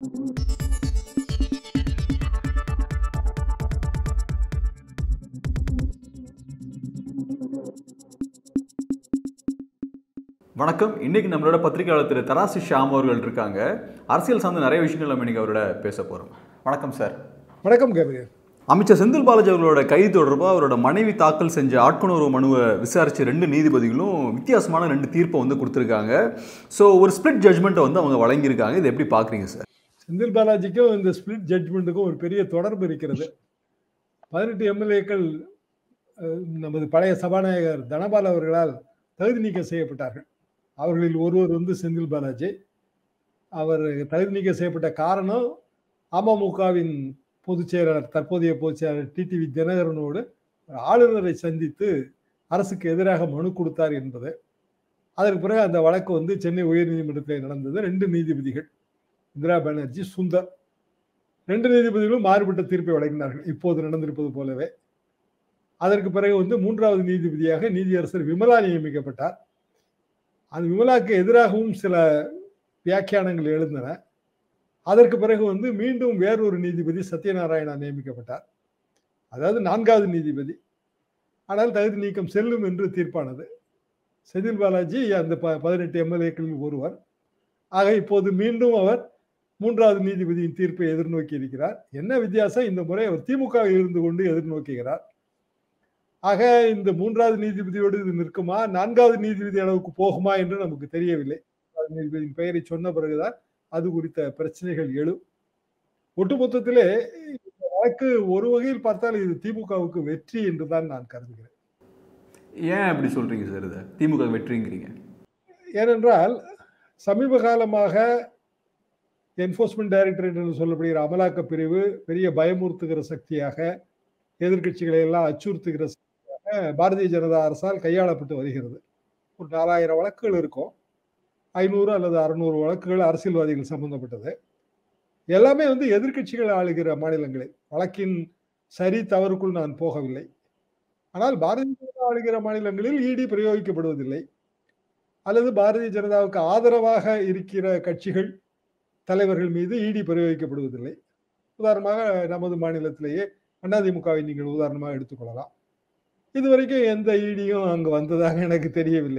வணக்கம் இன்னைக்கு நம்மளோட பத்திரிகையாளர் திரு தராசி ஷாம் அவர்கள் இருக்காங்க அரசியல் சார்ந்த நிறைய விஷயங்கள் நம்ம இன்னைக்கு அவரோட பேச போறோம் வணக்கம் சார் வணக்கம் கேபிரியல் அமைச்சர் செந்தில் பாலாஜி அவர்களோட கைது தொடர்பாக அவரோட மனைவி தாக்கல் செஞ்ச ஆட்கொணர்வு மனுவை விசாரிச்ச ரெண்டு நீதிபதிகளும் வித்தியாசமான ரெண்டு தீர்ப்பை வந்து கொடுத்துருக்காங்க ஸோ ஒரு ஸ்பிளிட் ஜட்மெண்ட்டை வந்து அவங்க வழங்கியிருக்காங்க இதை எப்படி பார்க்குறீங்க சார் செந்தில் பாலாஜிக்கும் இந்த ஸ்பிளிட் ஜட்மெண்ட்டுக்கும் ஒரு பெரிய தொடர்பு இருக்கிறது பதினெட்டு எம்எல்ஏக்கள் நமது பழைய சபாநாயகர் தனபால் அவர்களால் தகுதி நீக்கம் செய்யப்பட்டார்கள் அவர்களில் ஒருவர் வந்து செந்தில் பாலாஜி அவர் தகுதி நீக்கம் செய்யப்பட்ட காரணம் அமமுகவின் பொதுச் செயலாளர் தற்போதைய பொதுச் செயலாளர் டிடிவி தினகரனோடு ஆளுநரை சந்தித்து அரசுக்கு எதிராக மனு கொடுத்தார் என்பது அதற்கு பிறகு அந்த வழக்கு வந்து சென்னை உயர்நீதிமன்றத்தில் நடந்தது ரெண்டு நீதிபதிகள் இந்திரா பானர்ஜி சுந்தர் ரெண்டு நீதிபதிகளும் மாறுபட்ட தீர்ப்பை வழங்கினார்கள் இப்போது நடந்திருப்பது போலவே அதற்கு பிறகு வந்து மூன்றாவது நீதிபதியாக நீதியரசர் விமலா நியமிக்கப்பட்டார் அந்த விமலாக்கு எதிராகவும் சில வியாக்கியானங்கள் எழுந்தன அதற்கு பிறகு வந்து மீண்டும் வேறொரு நீதிபதி சத்யநாராயணா நியமிக்கப்பட்டார் அதாவது நான்காவது நீதிபதி ஆனால் தகுதி நீக்கம் செல்லும் என்று தீர்ப்பானது செந்தில் பாலாஜி அந்த ப பதினெட்டு எம்எல்ஏக்களில் ஒருவர் ஆக இப்போது மீண்டும் அவர் மூன்றாவது நீதிபதியின் தீர்ப்பை எதிர்நோக்கி இருக்கிறார் என்ன வித்தியாசம் இந்த முறை அவர் திமுக இருந்து கொண்டு எதிர்நோக்குகிறார் ஆக இந்த மூன்றாவது நீதிபதியோடு இது நிற்குமா நான்காவது நீதிபதி அளவுக்கு போகுமா என்று நமக்கு தெரியவில்லை நீதிபதியின் பெயரை சொன்ன பிறகுதான் அது குறித்த பிரச்சனைகள் எழும் ஒட்டுமொத்தத்திலே இந்த வழக்கு ஒரு வகையில் பார்த்தால் இது திமுகவுக்கு வெற்றி என்றுதான் நான் கருதுகிறேன் ஏன் அப்படி சொல்றீங்க சார் இதை திமுக வெற்றிங்கிறீங்க ஏனென்றால் சமீப காலமாக என்போர்ஸ்மெண்ட் டைரக்டரேட் என்று சொல்லப்படுகிற அமலாக்க பிரிவு பெரிய பயமுறுத்துகிற சக்தியாக எதிர்கட்சிகளை எல்லாம் அச்சுறுத்துகிற சக்தியாக பாரதிய ஜனதா அரசால் கையாளப்பட்டு வருகிறது ஒரு நாலாயிரம் வழக்குகள் இருக்கும் ஐநூறு அல்லது அறுநூறு வழக்குகள் அரசியல்வாதிகள் சம்பந்தப்பட்டது எல்லாமே வந்து எதிர்கட்சிகள் ஆளுகிற மாநிலங்களில் வழக்கின் சரி தவறுக்குள் நான் போகவில்லை ஆனால் பாரதிய ஜனதா ஆளுகிற மாநிலங்களில் இடி பிரயோகிக்கப்படுவதில்லை அல்லது பாரதிய ஜனதாவுக்கு ஆதரவாக இருக்கிற கட்சிகள் தலைவர்கள் மீது இடி பிரயோகிக்கப்படுவதில்லை உதாரணமாக நமது மாநிலத்திலேயே அதிமுகவை நீங்கள் உதாரணமாக எடுத்துக்கொள்ளலாம் இதுவரைக்கும் எந்த இடியும் அங்கு வந்ததாக எனக்கு தெரியவில்லை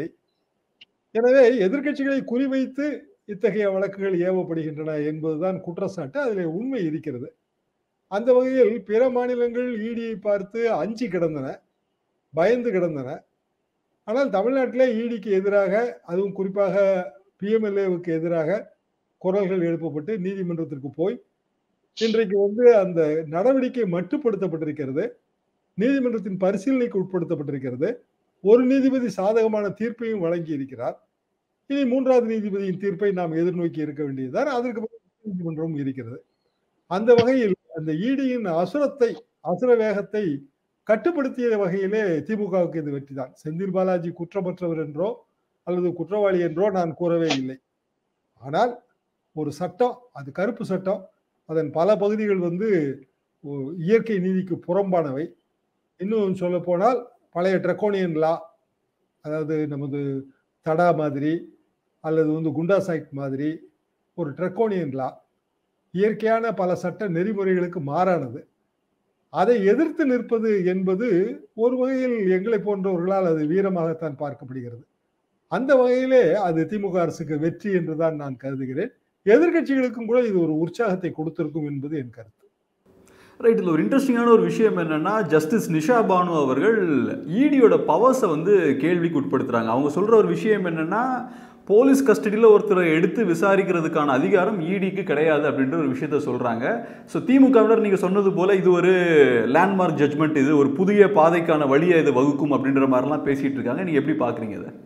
எனவே எதிர்கட்சிகளை குறிவைத்து இத்தகைய வழக்குகள் ஏவப்படுகின்றன என்பதுதான் குற்றச்சாட்டு அதில் உண்மை இருக்கிறது அந்த வகையில் பிற மாநிலங்கள் இடியை பார்த்து அஞ்சு கிடந்தன பயந்து கிடந்தன ஆனால் தமிழ்நாட்டில் இடிக்கு எதிராக அதுவும் குறிப்பாக பிஎம்எல்ஏவுக்கு எதிராக குரல்கள் எழுப்பப்பட்டு நீதிமன்றத்திற்கு போய் இன்றைக்கு வந்து அந்த நடவடிக்கை மட்டுப்படுத்தப்பட்டிருக்கிறது நீதிமன்றத்தின் பரிசீலனைக்கு உட்படுத்தப்பட்டிருக்கிறது ஒரு நீதிபதி சாதகமான தீர்ப்பையும் வழங்கி இருக்கிறார் இனி மூன்றாவது நீதிபதியின் தீர்ப்பை நாம் எதிர்நோக்கி இருக்க வேண்டியதுதான் அதற்கு நீதிமன்றமும் இருக்கிறது அந்த வகையில் அந்த ஈடியின் அசுரத்தை அசுர வேகத்தை கட்டுப்படுத்திய வகையிலே திமுகவுக்கு இது வெற்றிதான் செந்தில் பாலாஜி குற்றமற்றவர் என்றோ அல்லது குற்றவாளி என்றோ நான் கூறவே இல்லை ஆனால் ஒரு சட்டம் அது கருப்பு சட்டம் அதன் பல பகுதிகள் வந்து இயற்கை நீதிக்கு புறம்பானவை இன்னும் சொல்ல போனால் பழைய ட்ரக்கோனியன் லா அதாவது நமது தடா மாதிரி அல்லது வந்து குண்டாஸ் ஆக்ட் மாதிரி ஒரு ட்ரக்கோனியன் லா இயற்கையான பல சட்ட நெறிமுறைகளுக்கு மாறானது அதை எதிர்த்து நிற்பது என்பது ஒரு வகையில் எங்களை போன்றவர்களால் அது வீரமாகத்தான் பார்க்கப்படுகிறது அந்த வகையிலே அது திமுக அரசுக்கு வெற்றி என்றுதான் நான் கருதுகிறேன் எதிர்கட்சிகளுக்கும் கூட இது ஒரு உற்சாகத்தை கொடுத்திருக்கும் என்பது என் கருத்து ரைட் இதில் ஒரு இன்ட்ரெஸ்டிங்கான ஒரு விஷயம் என்னன்னா ஜஸ்டிஸ் நிஷா பானு அவர்கள் இடியோட பவர்ஸை வந்து கேள்விக்கு உட்படுத்துறாங்க அவங்க சொல்ற ஒரு விஷயம் என்னன்னா போலீஸ் கஸ்டடியில் ஒருத்தரை எடுத்து விசாரிக்கிறதுக்கான அதிகாரம் இடிக்கு கிடையாது அப்படின்ற ஒரு விஷயத்த சொல்றாங்க ஸோ திமுகவினர் நீங்க சொன்னது போல இது ஒரு லேண்ட்மார்க் ஜட்மெண்ட் இது ஒரு புதிய பாதைக்கான வழியை இது வகுக்கும் அப்படின்ற மாதிரிலாம் பேசிட்டு இருக்காங்க நீங்க எப்படி பாக்குறீங்க அதை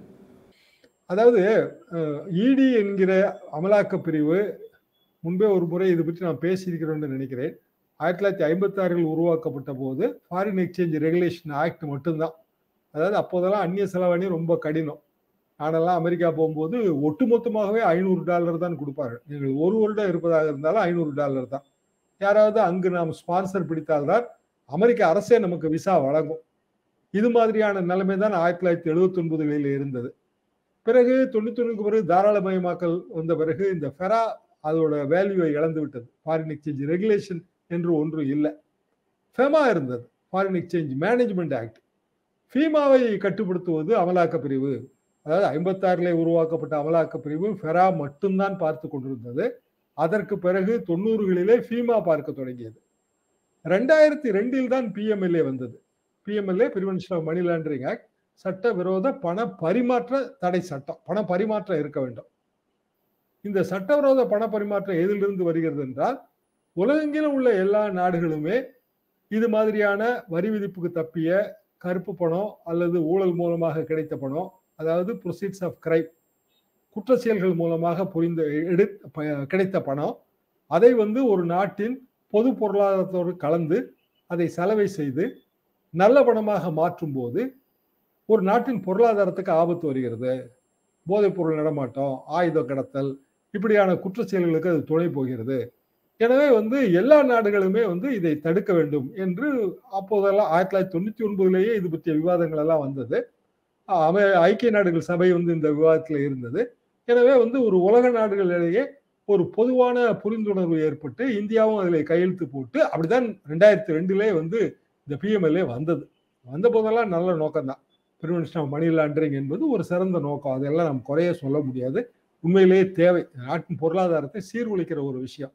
அதாவது இடி என்கிற அமலாக்க பிரிவு முன்பே ஒரு முறை இது பற்றி நான் பேசியிருக்கிறோம்னு நினைக்கிறேன் ஆயிரத்தி தொள்ளாயிரத்தி ஐம்பத்தி ஆறில் உருவாக்கப்பட்ட போது ஃபாரின் எக்ஸ்சேஞ்ச் ரெகுலேஷன் ஆக்ட் மட்டும்தான் அதாவது அப்போதெல்லாம் அந்நிய செலவணி ரொம்ப கடினம் நானெல்லாம் அமெரிக்கா போகும்போது ஒட்டுமொத்தமாகவே ஐநூறு டாலர் தான் கொடுப்பார்கள் நீங்கள் ஒரு வருடம் இருப்பதாக இருந்தாலும் ஐநூறு டாலர் தான் யாராவது அங்கு நாம் ஸ்பான்சர் பிடித்தால்தான் அமெரிக்க அரசே நமக்கு விசா வழங்கும் இது மாதிரியான நிலைமை தான் ஆயிரத்தி தொள்ளாயிரத்தி எழுபத்தி ஒன்பதுகளில் இருந்தது பிறகு தொண்ணூத்தொன்னுக்கு பிறகு தாராளமயமாக்கல் வந்த பிறகு இந்த ஃபெரா அதோட வேல்யூவை இழந்து விட்டது ஃபாரின் எக்ஸ்சேஞ்ச் ரெகுலேஷன் என்று ஒன்று இல்லை ஃபெமா இருந்தது ஃபாரின் எக்ஸ்சேஞ்ச் மேனேஜ்மெண்ட் ஆக்ட் ஃபீமாவை கட்டுப்படுத்துவது அமலாக்க பிரிவு அதாவது ஐம்பத்தாறிலே உருவாக்கப்பட்ட அமலாக்க பிரிவு ஃபெரா மட்டும்தான் பார்த்து கொண்டிருந்தது அதற்கு பிறகு தொண்ணூறுகளிலே ஃபீமா பார்க்க தொடங்கியது ரெண்டாயிரத்தி ரெண்டில் தான் பிஎம்எல்ஏ வந்தது PMLA prevention of money laundering act சட்ட விரோத பண பரிமாற்ற தடை சட்டம் பண பரிமாற்றம் இருக்க வேண்டும் இந்த சட்டவிரோத பண பரிமாற்றம் எதிலிருந்து வருகிறது என்றால் உலகெங்கிலும் உள்ள எல்லா நாடுகளுமே இது மாதிரியான வரி விதிப்புக்கு தப்பிய கருப்பு பணம் அல்லது ஊழல் மூலமாக கிடைத்த பணம் அதாவது ப்ரொசீட்ஸ் ஆஃப் கிரைம் குற்ற செயல்கள் மூலமாக புரிந்த எடு கிடைத்த பணம் அதை வந்து ஒரு நாட்டின் பொது பொருளாதாரத்தோடு கலந்து அதை செலவை செய்து நல்ல பணமாக மாற்றும் போது ஒரு நாட்டின் பொருளாதாரத்துக்கு ஆபத்து வருகிறது போதைப் பொருள் நடமாட்டம் ஆயுத கடத்தல் இப்படியான குற்ற செயல்களுக்கு அது துணை போகிறது எனவே வந்து எல்லா நாடுகளுமே வந்து இதை தடுக்க வேண்டும் என்று அப்போதெல்லாம் ஆயிரத்தி தொள்ளாயிரத்தி தொண்ணூத்தி ஒன்பதுலேயே இது பற்றிய விவாதங்கள் எல்லாம் வந்தது அமை ஐக்கிய நாடுகள் சபை வந்து இந்த விவாதத்தில் இருந்தது எனவே வந்து ஒரு உலக நாடுகளிலேயே ஒரு பொதுவான புரிந்துணர்வு ஏற்பட்டு இந்தியாவும் அதில் கையெழுத்து போட்டு அப்படிதான் ரெண்டாயிரத்தி ரெண்டுலே வந்து இந்த பிஎம்எல்ஏ வந்தது வந்த போதெல்லாம் நல்ல நோக்கம் தான் பிரிவென்ஷன் ஆஃப் மணி லாண்டரிங் என்பது ஒரு சிறந்த நோக்கம் அதெல்லாம் நம்ம குறைய சொல்ல முடியாது உண்மையிலேயே தேவை நாட்டின் பொருளாதாரத்தை சீர்குலைக்கிற ஒரு விஷயம்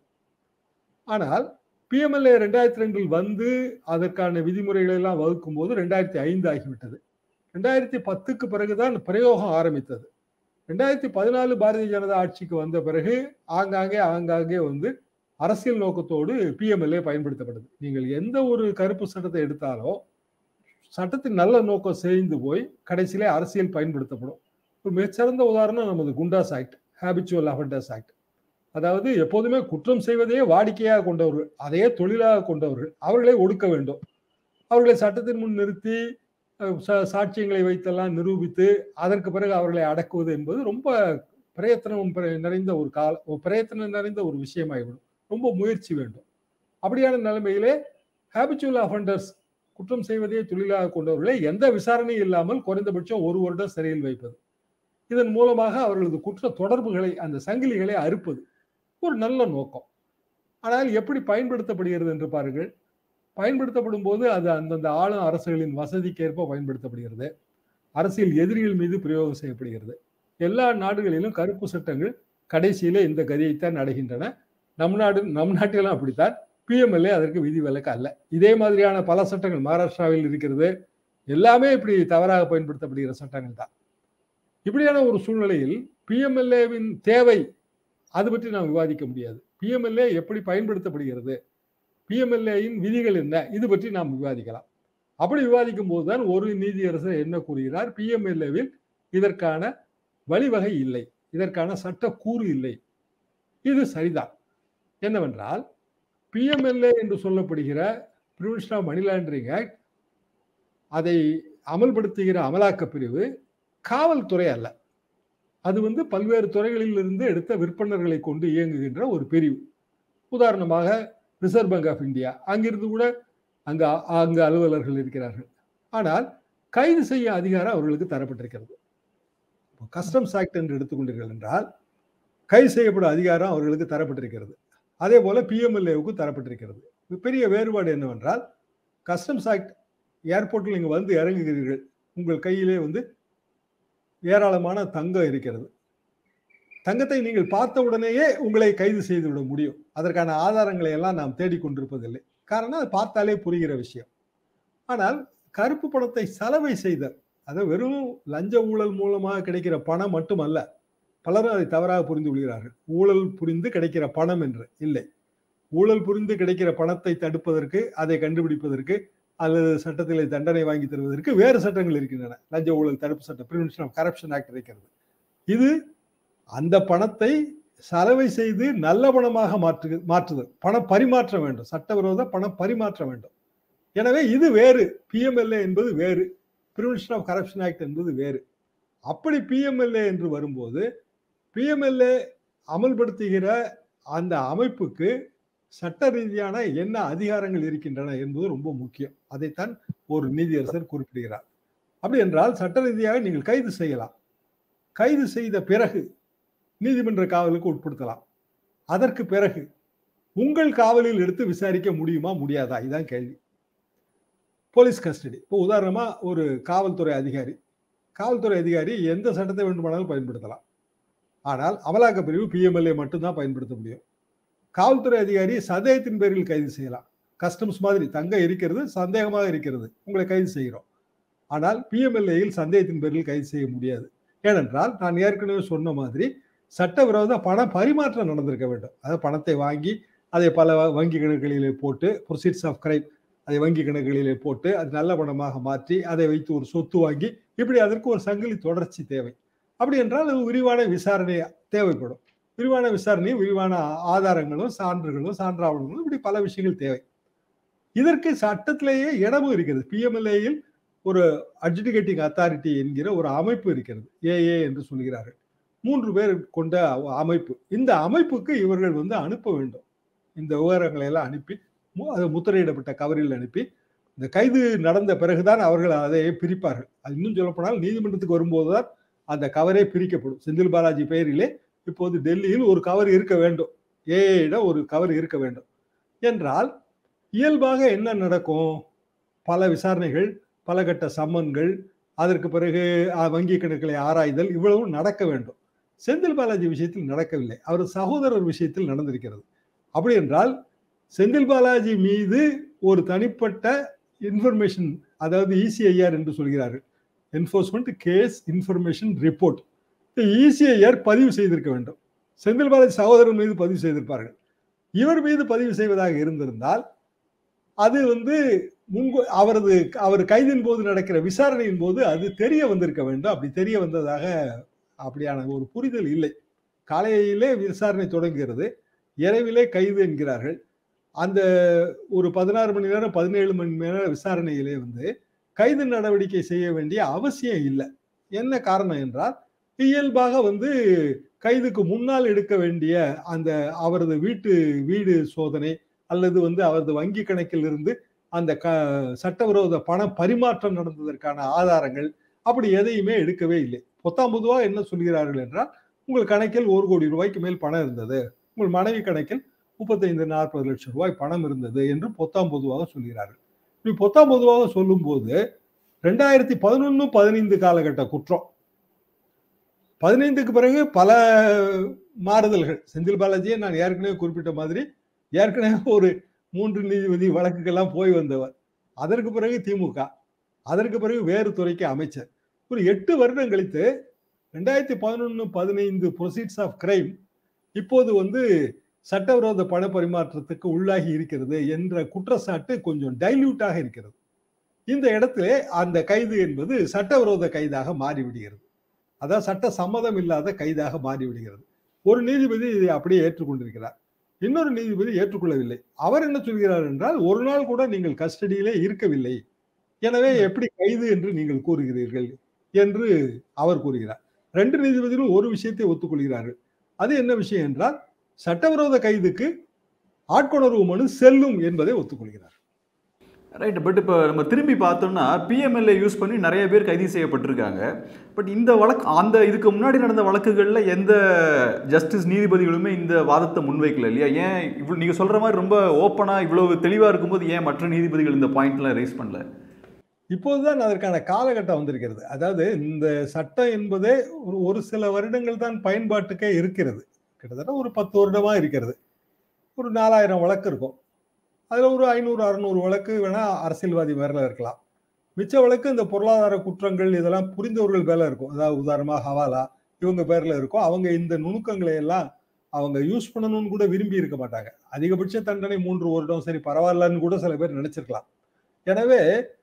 ஆனால் பிஎம்எல்ஏ ரெண்டாயிரத்தி ரெண்டில் வந்து அதற்கான விதிமுறைகளை எல்லாம் வகுக்கும் போது ரெண்டாயிரத்தி ஐந்து ஆகிவிட்டது ரெண்டாயிரத்தி பத்துக்கு பிறகுதான் பிரயோகம் ஆரம்பித்தது ரெண்டாயிரத்தி பதினாலு பாரதிய ஜனதா ஆட்சிக்கு வந்த பிறகு ஆங்காங்கே ஆங்காங்கே வந்து அரசியல் நோக்கத்தோடு பிஎம்எல்ஏ பயன்படுத்தப்படுது நீங்கள் எந்த ஒரு கருப்பு சட்டத்தை எடுத்தாலும் சட்டத்தின் நல்ல நோக்கம் சேர்ந்து போய் கடைசியிலே அரசியல் பயன்படுத்தப்படும் ஒரு மிகச்சிறந்த உதாரணம் நமது Goondas act habitual offenders act அதாவது எப்போதுமே குற்றம் செய்வதையே வாடிக்கையாக கொண்டவர்கள் அதையே தொழிலாக கொண்டவர்கள் அவர்களை ஒடுக்க வேண்டும் அவர்களை சட்டத்தின் முன் நிறுத்தி சாட்சியங்களை வைத்தெல்லாம் நிரூபித்து அதற்கு பிறகு அவர்களை அடக்குவது என்பது ரொம்ப பிரயத்தனம் நிறைந்த ஒரு கால பிரயத்தனம் நிறைந்த ஒரு விஷயமாகிவிடும் ரொம்ப முயற்சி வேண்டும் அப்படியான நிலைமையிலே ஹேபிச்சுவல் அஃபண்டர்ஸ் குற்றம் செய்வதையே தொழிலாக கொண்டவர்களை எந்த விசாரணையும் இல்லாமல் குறைந்தபட்சம் ஒரு வருடம் சிறையில் வைப்பது இதன் மூலமாக அவர்களது குற்ற தொடர்புகளை அந்த சங்கிலிகளை அறுப்பது ஒரு நல்ல நோக்கம் ஆனால் எப்படி பயன்படுத்தப்படுகிறது என்று பாருங்கள் பயன்படுத்தப்படும் போது அது அந்தந்த ஆளும் அரசுகளின் வசதிக்கேற்ப பயன்படுத்தப்படுகிறது அரசியல் எதிரிகள் மீது பிரயோகம் செய்யப்படுகிறது எல்லா நாடுகளிலும் கருப்பு சட்டங்கள் கடைசியிலே இந்த கதியைத்தான் அடைகின்றன நம் நாடு நம் நாட்டிலும் அப்படித்தான் பிஎம்எல்ஏ அதற்கு விதி விலக்கு அல்ல இதே மாதிரியான பல சட்டங்கள் மகாராஷ்டிராவில் இருக்கிறது எல்லாமே இப்படி தவறாக பயன்படுத்தப்படுகிற சட்டங்கள் தான் இப்படியான ஒரு சூழ்நிலையில் பிஎம்எல்ஏவின் தேவை அது பற்றி நாம் விவாதிக்க முடியாது பிஎம்எல்ஏ எப்படி பயன்படுத்தப்படுகிறது பிஎம்எல்ஏயின் விதிகள் என்ன இது பற்றி நாம் விவாதிக்கலாம் அப்படி விவாதிக்கும் போதுதான் ஒரு நீதியரசர் என்ன கூறுகிறார் பிஎம்எல்ஏவில் இதற்கான வழிவகை இல்லை இதற்கான சட்ட கூறு இல்லை இது சரிதான் என்னவென்றால் பிஎம்எல்ஏ என்று சொல்லப்படுகிற prevention of money laundering act அதை அமல்படுத்துகிற அமலாக்க பிரிவு காவல்துறை அல்ல அது வந்து பல்வேறு துறைகளில் இருந்து எடுத்த விற்பனர்களை கொண்டு இயங்குகின்ற ஒரு பிரிவு உதாரணமாக ரிசர்வ் பேங்க் ஆஃப் இந்தியா அங்கிருந்து கூட அங்க அங்கு அலுவலர்கள் இருக்கிறார்கள் ஆனால் கைது செய்ய அதிகாரம் அவர்களுக்கு தரப்பட்டிருக்கிறது கஸ்டம்ஸ் ஆக்ட் என்று எடுத்துக்கொண்டீர்கள் என்றால் கைது செய்யப்படும் அதிகாரம் அவர்களுக்கு தரப்பட்டிருக்கிறது அதே போல பிஎம்எல்ஏவுக்கு தரப்பட்டிருக்கிறது பெரிய வேறுபாடு என்னவென்றால் கஸ்டம்ஸ் ஆக்ட் ஏர்போர்ட்டில் நீங்கள் வந்து இறங்குகிறீர்கள் உங்கள் கையிலே வந்து ஏராளமான தங்கம் இருக்கிறது தங்கத்தை நீங்கள் பார்த்த உடனேயே உங்களை கைது செய்துவிட முடியும் அதற்கான ஆதாரங்களை எல்லாம் நாம் தேடிக்கொண்டிருப்பதில்லை காரணம் அது பார்த்தாலே புரிகிற விஷயம் ஆனால் கருப்பு பணத்தை செலவை செய்தல் அதை வெறும் லஞ்ச ஊழல் மூலமாக கிடைக்கிற பணம் மட்டுமல்ல பலரும் அதை தவறாக புரிந்து கொள்கிறார்கள் ஊழல் புரிந்து கிடைக்கிற பணம் என்று இல்லை ஊழல் புரிந்து கிடைக்கிற பணத்தை தடுப்பதற்கு அதை கண்டுபிடிப்பதற்கு அல்லது சட்டத்தில் தண்டனை வாங்கி தருவதற்கு வேறு சட்டங்கள் இருக்கின்றன லஞ்ச ஊழல் தடுப்பு சட்டம் பிரிவென்ஷன் ஆஃப் கரப்ஷன் ஆக்ட் இருக்கிறது இது அந்த பணத்தை செலவை செய்து நல்ல பணமாக மாற்று மாற்றுதல் பணம் பரிமாற்ற வேண்டும் சட்டவிரோத பணம் பரிமாற்ற வேண்டும் எனவே இது வேறு பிஎம்எல்ஏ என்பது வேறு பிரிவென்ஷன் ஆஃப் கரப்ஷன் ஆக்ட் என்பது வேறு அப்படி பிஎம்எல்ஏ என்று வரும்போது பிஎம்எல்ஏ அமல்படுத்துகிற அந்த அமைப்புக்கு சட்ட ரீதியான என்ன அதிகாரங்கள் இருக்கின்றன என்பது ரொம்ப முக்கியம் அதைத்தான் ஒரு நீதியரசர் குறிப்பிடுகிறார் அப்படி என்றால் சட்ட ரீதியாக நீங்கள் கைது செய்யலாம் கைது செய்த பிறகு நீதிமன்ற காவலுக்கு உட்படுத்தலாம் அதற்கு பிறகு உங்கள் காவலில் எடுத்து விசாரிக்க முடியுமா முடியாதா இதுதான் கேள்வி போலீஸ் கஸ்டடி இப்போ உதாரணமா ஒரு காவல்துறை அதிகாரி காவல்துறை அதிகாரி எந்த சட்டத்தை வேண்டுமானாலும் பயன்படுத்தலாம் ஆனால் அமலாக்க பிரிவு பிஎம்எல்ஏ மட்டும்தான் பயன்படுத்த முடியும் காவல்துறை அதிகாரி சந்தேகத்தின் பேரில் கைது செய்யலாம் கஸ்டம்ஸ் மாதிரி தங்க இருக்கிறது சந்தேகமாக இருக்கிறது உங்களை கைது செய்கிறோம் ஆனால் பிஎம்எல்ஏயில் சந்தேகத்தின் பேரில் கைது செய்ய முடியாது ஏனென்றால் நான் ஏற்கனவே சொன்ன மாதிரி சட்டவிரோத பண பரிமாற்றம் நடந்திருக்க வேண்டும் அதாவது பணத்தை வாங்கி அதை பல வங்கி கணக்குகளிலே போட்டு ப்ரொசீட்ஸ் ஆஃப் கிரைம் அதை வங்கி கணக்குகளிலே போட்டு அது நல்ல பணமாக மாற்றி அதை வைத்து ஒரு சொத்து வாங்கி இப்படி அதற்கு ஒரு சங்கிலி தொடர்ச்சி தேவை அப்படி என்றால் அது விரிவான விசாரணை தேவைப்படும் விரிவான விசாரணையும் விரிவான ஆதாரங்களும் சான்றுகளும் சான்றாவணங்களும் இப்படி பல விஷயங்கள் தேவை இதற்கு சட்டத்திலேயே இடமும் இருக்கிறது பிஎம்எல்ஏயில் ஒரு அட்ஜுடிகேட்டிங் அத்தாரிட்டி என்கிற ஒரு அமைப்பு இருக்கிறது ஏஏ என்று சொல்கிறார்கள் மூன்று பேர் கொண்ட அமைப்பு இந்த அமைப்புக்கு இவர்கள் வந்து அனுப்ப வேண்டும் இந்த விவரங்களை எல்லாம் அனுப்பி அது முத்திரையிடப்பட்ட கவரில் அனுப்பி இந்த கைது நடந்த பிறகுதான் அவர்கள் அதை பிரிப்பார்கள் அது இன்னும் சொல்லப்போனால் நீதிமன்றத்துக்கு வரும்போது தான் அந்த கவரே பிரிக்கப்படும் செந்தில் பாலாஜி பெயரிலே இப்போது டெல்லியில் ஒரு கவர் இருக்க வேண்டும் ஏஐயிடம் ஒரு கவர் இருக்க வேண்டும் என்றால் இயல்பாக என்ன நடக்கும் பல விசாரணைகள் பல கட்ட சம்மன்கள் அதற்கு பிறகு வங்கி கணக்குகளை ஆராய்தல் இவ்வளவும் நடக்க வேண்டும் செந்தில் பாலாஜி விஷயத்தில் நடக்கவில்லை அவர் சகோதரர் விஷயத்தில் நடந்திருக்கிறது அப்படி என்றால் செந்தில் பாலாஜி மீது ஒரு தனிப்பட்ட இன்ஃபர்மேஷன் அதாவது இசிஐஆர் என்று சொல்கிறார்கள் enforcement case information report ECIR பதிவு செய்திருக்க வேண்டும் செந்தில் பாலாஜி சகோதரர் மீது பதிவு செய்திருப்பார்கள் இவர் மீது பதிவு செய்வதாக இருந்திருந்தால் அது வந்து முன்பு அவரது அவர் கைதின் போது நடக்கிற விசாரணையின் போது அது தெரிய வந்திருக்க வேண்டும் அப்படி தெரிய வந்ததாக அப்படியான ஒரு புரிதல் இல்லை காலையிலே விசாரணை தொடங்குகிறது இரவிலே கைது என்கிறார்கள் அந்த ஒரு பதினாறு மணி நேரம் பதினேழு மணி நேரம் விசாரணையிலே வந்து கைது நடவடிக்கை செய்ய வேண்டிய அவசியம் இல்லை என்ன காரணம் என்றால் இயல்பாக வந்து கைதுக்கு முன்னால் எடுக்க வேண்டிய அந்த அவரது வீட்டு வீடு சோதனை அல்லது வந்து அவரது வங்கி கணக்கில் இருந்து அந்த க சட்டவிரோத பண பரிமாற்றம் நடந்ததற்கான ஆதாரங்கள் அப்படி எதையுமே எடுக்கவே இல்லை பொத்தாம் பொதுவாக என்ன சொல்கிறார்கள் என்றால் உங்கள் கணக்கில் ஒரு கோடி ரூபாய்க்கு மேல் பணம் இருந்தது உங்கள் மனைவி கணக்கில் முப்பத்தைந்து நாற்பது லட்சம் ரூபாய் பணம் இருந்தது என்று பொத்தாம் பொதுவாக சொல்கிறார்கள் இப்படி பொத்தாம் பொதுவாக சொல்லும்போது ரெண்டாயிரத்தி பதினொன்று பதினைந்து காலகட்ட குற்றம் பதினைந்துக்கு பிறகு பல மாறுதல்கள் செந்தில் பாலாஜியை நான் ஏற்கனவே குறிப்பிட்ட மாதிரி ஏற்கனவே ஒரு மூன்று நீதிபதி வழக்குக்கெல்லாம் போய் வந்தவர் அதற்கு பிறகு திமுக அதற்கு பிறகு வேறு துறைக்கு அமைச்சர் ஒரு எட்டு வருடம் கழித்து ரெண்டாயிரத்தி பதினொன்று பதினைந்து ப்ரொசீட்ஸ் ஆஃப் கிரைம் இப்போது வந்து சட்டவிரோத பண பரிமாற்றத்துக்கு உள்ளாகி இருக்கிறது என்ற குற்றச்சாட்டு கொஞ்சம் டைல்யூட்டாக இருக்கிறது இந்த இடத்திலே அந்த கைது என்பது சட்டவிரோத கைதாக மாறிவிடுகிறது அதாவது சட்ட சம்மதம் இல்லாத கைதாக மாறிவிடுகிறது ஒரு நீதிபதி இதை அப்படியே ஏற்றுக்கொண்டிருக்கிறார் இன்னொரு நீதிபதி ஏற்றுக்கொள்ளவில்லை அவர் என்ன சொல்கிறார் என்றால் ஒரு நாள் கூட நீங்கள் கஸ்டடியிலே இருக்கவில்லை எனவே எப்படி கைது என்று நீங்கள் கூறுகிறீர்கள் என்று அவர் கூறுகிறார் ரெண்டு நீதிபதிகளும் ஒரு விஷயத்தை ஒத்துக்கொள்கிறார்கள் அது என்ன விஷயம் என்றால் சட்டவிரோத கைதுக்கு ஆட்கொணர்வு மனு செல்லும் என்பதை ஒத்துக்கொள்கிறார் ரைட் பட் இப்போ நம்ம திரும்பி பார்த்தோம்னா பிஎம்எல்ஏ யூஸ் பண்ணி நிறைய பேர் கைது செய்யப்பட்டிருக்காங்க பட் இந்த வழக்கு அந்த இதுக்கு முன்னாடி நடந்த வழக்குகளில் எந்த ஜஸ்டிஸ் நீதிபதிகளுமே இந்த வாதத்தை முன்வைக்கல இல்லையா ஏன் இவ்வளோ நீங்கள் சொல்கிற மாதிரி ரொம்ப ஓப்பனாக இவ்வளவு தெளிவாக இருக்கும்போது ஏன் மற்ற நீதிபதிகள் இந்த பாயிண்ட்லாம் ரைஸ் பண்ணல இப்போதுதான் அதற்கான காலகட்டம் வந்திருக்கிறது அதாவது இந்த சட்டம் என்பதே ஒரு ஒரு சில வருடங்கள் தான் பயன்பாட்டுக்கே இருக்கிறது கிட்டத்தட்ட ஒரு பத்து வருடமா இருக்கிறது ஒரு நாலாயிரம் வழக்கு இருக்கும் அதுல ஒரு ஐநூறு அறுநூறு வழக்கு வேணா அரசியல்வாதி மேல இருக்கலாம் மிச்ச வழக்கு இந்த பொருளாதார குற்றங்கள் இதெல்லாம் புரிந்தவர்கள் மேல இருக்கும் அதாவது உதாரணமா ஹவாலா இவங்க பேர்ல இருக்கும் அவங்க இந்த நுணுக்கங்களை எல்லாம் அவங்க யூஸ் பண்ணணும்னு கூட விரும்பி இருக்க மாட்டாங்க அதிகபட்ச தண்டனை மூன்று வருடம் சரி பரவாயில்லன்னு கூட சில பேர் நினைச்சிருக்கலாம் எனவே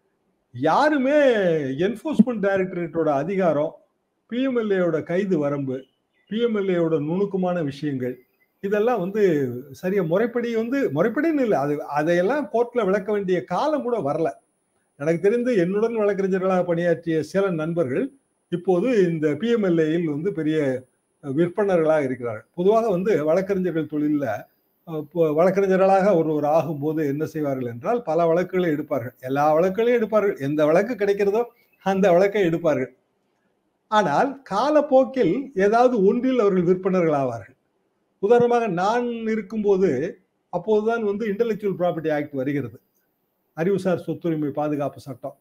யாருமே என்போர்ஸ்மெண்ட் டைரக்டரேட்டோட அதிகாரம் பிஎம்எல்ஏயோட கைது வரம்பு பிஎம்எல்ஏயோட நுணுக்கமான விஷயங்கள் இதெல்லாம் வந்து சரியா முறைப்படி வந்து முறைப்படின்னு இல்லை அது அதையெல்லாம் கோர்ட்ல விளக்க வேண்டிய காலம் கூட வரல எனக்கு தெரிந்து என்னுடன் வழக்கறிஞர்களாக பணியாற்றிய சில நண்பர்கள் இப்போது இந்த பிஎம்எல்ஏயில் வந்து பெரிய விற்பனர்களாக இருக்கிறார்கள் பொதுவாக வந்து வழக்கறிஞர்கள் தொழிலில் வழக்கறிஞர்களாக ஒருவர் ஆகும்போது என்ன செய்வார்கள் என்றால் பல வழக்குகளை எடுப்பார்கள் எல்லா வழக்குகளையும் எடுப்பார்கள் எந்த வழக்கு கிடைக்கிறதோ அந்த வழக்கை எடுப்பார்கள் ஆனால் காலப்போக்கில் ஏதாவது ஒன்றில் அவர்கள் விற்பனர்கள் ஆவார்கள் உதாரணமாக நான் இருக்கும்போது அப்போதுதான் வந்து இன்டெலெக்சுவல் ப்ராப்பர்ட்டி ஆக்ட் வருகிறது அறிவுசார் சொத்துரிமை பாதுகாப்பு சட்டம்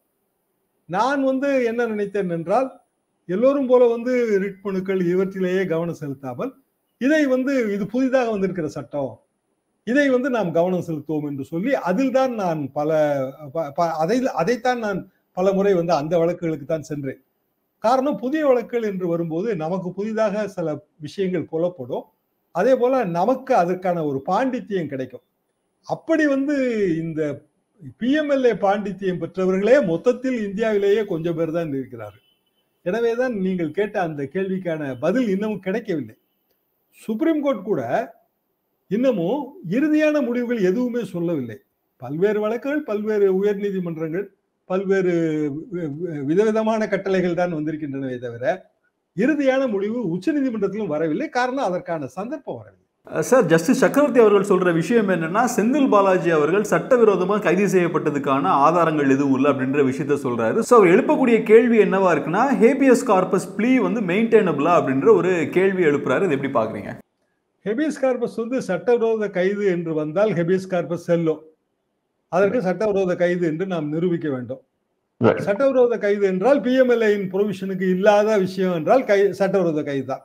நான் வந்து என்ன நினைத்தேன் என்றால் எல்லோரும் போல வந்து ரிட் மனுக்கள் இவற்றிலேயே கவனம் செலுத்தாமல் இதை வந்து இது புதிதாக வந்திருக்கிற சட்டம் இதை வந்து நாம் கவனம் செலுத்துவோம் என்று சொல்லி அதில் தான் நான் பல ப- ப- அதை அதைத்தான் நான் பல முறை வந்து அந்த வழக்குகளுக்கு தான் சென்றேன் காரணம் புதிய வழக்குகள் என்று வரும்போது நமக்கு புதிதாக சில விஷயங்கள் புலப்படும் அதே போல நமக்கு அதற்கான ஒரு பாண்டித்தியம் கிடைக்கும் அப்படி வந்து இந்த பிஎம்எல்ஏ பாண்டித்தியம் பெற்றவர்களே மொத்தத்தில் இந்தியாவிலேயே கொஞ்சம் பேர் தான் இருக்கிறார்கள் எனவேதான் நீங்கள் கேட்ட அந்த கேள்விக்கான பதில் இன்னமும் கிடைக்கவில்லை சுப்ரீம் கோர்ட் கூட இன்னமும் இறுதியான முடிவுகள் எதுவுமே சொல்லவில்லை பல்வேறு வழக்குகள் பல்வேறு உயர் நீதிமன்றங்கள் பல்வேறு வி- வி- விதவிதமான கட்டளைகள் தான் வந்திருக்கின்றனவே தவிர இறுதியான முடிவு உச்சநீதிமன்றத்திலும் வரவில்லை காரணம் அதற்கான சந்தர்ப்பம் வரவில்லை சார் ஜஸ்டிஸ் சக்கரவர்த்தி அவர்கள் சொல்ற விஷயம் என்னன்னா செந்தில் பாலாஜி அவர்கள் சட்டவிரோதமாக கைது செய்யப்பட்டதுக்கான ஆதாரங்கள் எதுவும் இல்லை அப்படின்ற விஷயத்த சொல்றாரு ஸோ அவர் எழுப்பக்கூடிய கேள்வி என்னவா இருக்குன்னா ஹேபியஸ் கார்பஸ் ப்ளீ வந்து மெயின்டைனபிளா அப்படின்ற ஒரு கேள்வி எழுப்புறாரு இது எப்படி பாக்குறீங்க ஹெபியஸ் கார்பஸ் வந்து சட்டவிரோத கைது என்று வந்தால் ஹெபியஸ் கார்பஸ் செல்லும் அதற்கு சட்டவிரோத கைது என்று நாம் நிரூபிக்க வேண்டும் Right. சட்டவிரோத கைது என்றால் பிஎம்எல்ஏயின் ப்ரொவிஷனுக்கு இல்லாத விஷயம் என்றால் கை சட்டவிரோத கைது தான்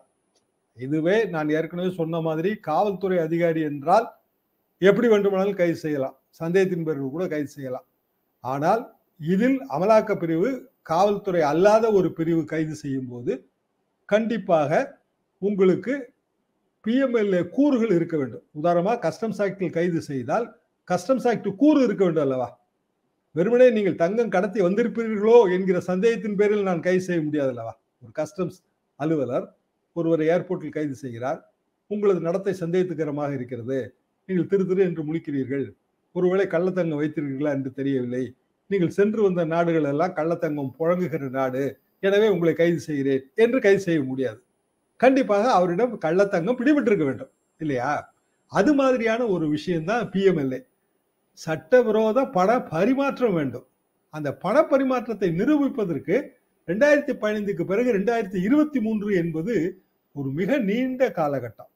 இதுவே நான் ஏற்கனவே சொன்ன மாதிரி காவல்துறை அதிகாரி என்றால் எப்படி வேண்டுமானாலும் கைது செய்யலாம் சந்தேகத்தின் பேரில் கூட கைது செய்யலாம் ஆனால் இதில் அமலாக்க பிரிவு காவல்துறை அல்லாத ஒரு பிரிவு கைது செய்யும் போது கண்டிப்பாக உங்களுக்கு பிஎம்எல்ஏ கூறுகள் இருக்க வேண்டும் உதாரணமாக கஸ்டம்ஸ் ஆக்டில் கைது செய்தால் கஸ்டம்ஸ் ஆக்ட் கூறு இருக்க வேண்டும் அல்லவா வெறுமனே நீங்கள் தங்கம் கடத்தி வந்திருப்பீர்களோ என்கிற சந்தேகத்தின் பேரில் நான் கைது செய்ய முடியாது அல்லவா ஒரு கஸ்டம்ஸ் அலுவலர் ஒருவரை ஏர்போர்ட்டில் கைது செய்கிறார் உங்களது நடத்தை சந்தேகத்துக்கரமாக இருக்கிறது நீங்கள் திரு திரு என்று முழிக்கிறீர்கள் ஒருவேளை கள்ளத்தங்கம் வைத்திருக்கிறீர்களா என்று தெரியவில்லை நீங்கள் சென்று வந்த நாடுகள் எல்லாம் கள்ளத்தங்கம் புழங்குகிற நாடு எனவே உங்களை கைது செய்கிறேன் என்று கைது செய்ய முடியாது கண்டிப்பாக அவரிடம் கள்ளத்தங்கம் பிடிபட்டிருக்க வேண்டும் இல்லையா அது மாதிரியான ஒரு விஷயம்தான் பிஎம்எல்ஏ சட்டவிரோத பண பரிமாற்றம் வேண்டும் அந்த பண பரிமாற்றத்தை நிரூபிப்பதற்கு ரெண்டாயிரத்தி பதினைந்துக்கு பிறகு ரெண்டாயிரத்தி இருபத்தி மூன்று என்பது ஒரு மிக நீண்ட காலகட்டம்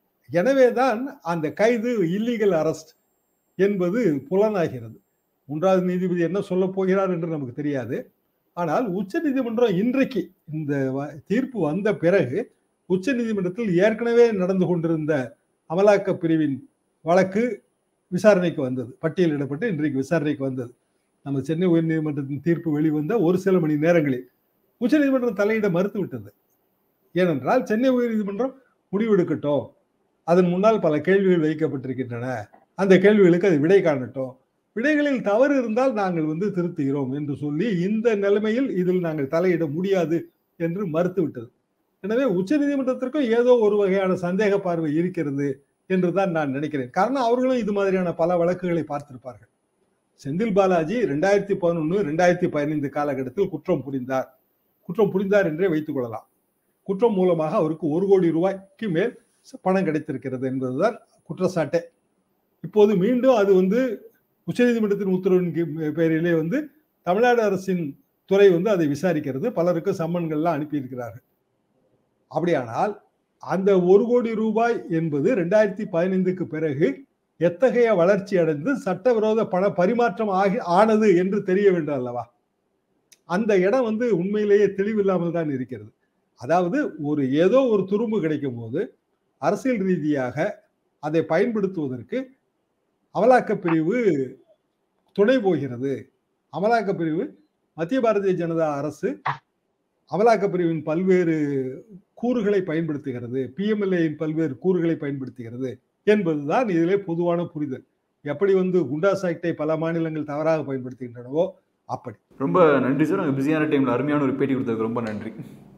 எனவேதான் அந்த கைது இல்லீகல் அரெஸ்ட் என்பது புலனாகிறது மூன்றாவது நீதிபதி என்ன சொல்ல போகிறார் என்று நமக்கு தெரியாது ஆனால் உச்ச நீதிமன்றம் இன்றைக்கு இந்த வ- தீர்ப்பு வந்த பிறகு உச்ச நீதிமன்றத்தில் ஏற்கனவே நடந்து கொண்டிருந்த அமலாக்க பிரிவின் வழக்கு விசாரணைக்கு வந்தது பட்டியலிடப்பட்டு இன்றைக்கு விசாரணைக்கு வந்தது நம்ம சென்னை உயர்நீதிமன்றத்தின் தீர்ப்பு வெளிவந்த ஒரு சில மணி நேரங்களில் உச்சநீதிமன்றம் தலையிட மறுத்து விட்டது ஏனென்றால் சென்னை உயர்நீதிமன்றம் முடிவெடுக்கட்டும் அதன் முன்னால் பல கேள்விகள் வைக்கப்பட்டிருக்கின்றன அந்த கேள்விகளுக்கு அது விடை காணட்டும் விடைகளில் தவறு இருந்தால் நாங்கள் வந்து திருத்துகிறோம் என்று சொல்லி இந்த நிலைமையில் இதில் நாங்கள் தலையிட முடியாது என்று மறுத்து விட்டது எனவே உச்சநீதிமன்றத்திற்கும் ஏதோ ஒரு வகையான சந்தேக பார்வை இருக்கிறது என்றுதான் நான் நினைக்கிறேன் காரணம் அவர்களும் இது மாதிரியான பல வழக்குகளை பார்த்திருப்பார்கள் செந்தில் பாலாஜி ரெண்டாயிரத்தி பதினொன்று ரெண்டாயிரத்தி பதினைந்து காலகட்டத்தில் குற்றம் புரிந்தார் குற்றம் புரிந்தார் என்றே வைத்துக் கொள்ளலாம் குற்றம் மூலமாக அவருக்கு ஒரு கோடி ரூபாய்க்கு மேல் பணம் கிடைத்திருக்கிறது என்பதுதான் குற்றச்சாட்டே இப்போது மீண்டும் அது வந்து உச்சநீதிமன்றத்தின் உத்தரவின் கீழ் பேரிலே வந்து தமிழ்நாடு அரசின் துறை வந்து அதை விசாரிக்கிறது பலருக்கு சம்மன்கள்லாம் அனுப்பியிருக்கிறார்கள் அப்படியானால் அந்த ஒரு கோடி ரூபாய் என்பது ரெண்டாயிரத்தி பதினைந்துக்கு பிறகு எத்தகைய வளர்ச்சி அடைந்து சட்டவிரோத பண பரிமாற்றம் ஆகி ஆனது என்று தெரிய வேண்டும் அல்லவா அந்த இடம் வந்து உண்மையிலேயே தெளிவில்லாமல் தான் இருக்கிறது அதாவது ஒரு ஏதோ ஒரு துரும்பு கிடைக்கும் போது அரசியல் ரீதியாக அதை பயன்படுத்துவதற்கு அமலாக்க பிரிவு துணை போகிறது அமலாக்க பிரிவு மத்திய பாரதிய ஜனதா அரசு அமலாக்க பிரிவின் பல்வேறு கூறுகளை பயன்படுத்துகிறது பிஎம்எல்ஏயின் பல்வேறு கூறுகளை பயன்படுத்துகிறது என்பதுதான் இதிலே பொதுவான புரிதல் எப்படி வந்து குண்டாஸ் ஆக்டை பல மாநிலங்கள் தவறாக பயன்படுத்துகின்றனவோ அப்படி ரொம்ப நன்றி சார் நாங்கள் பிஸியான டைமில் அருமையான ஒரு பேட்டி கொடுத்ததுக்கு ரொம்ப நன்றி